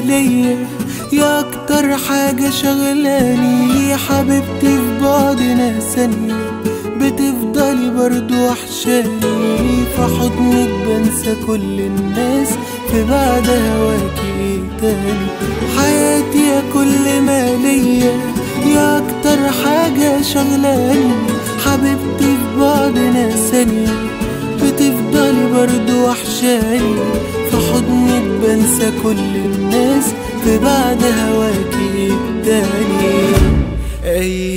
ليا يا اكتر حاجة شغلاني حبيبتي في بعدنا ثانية بتفضلي برضو وحشاني في حضنك بنسى كل الناس في بعد هواكي إيه تاني حياتي يا كل ما ليا يا اكتر حاجة شغلاني حبيبتي في بعدنا ثانية بتفضلي برضو وحشاني في حضنك بنسى كل الناس في بعد هواكي إيه تاني أي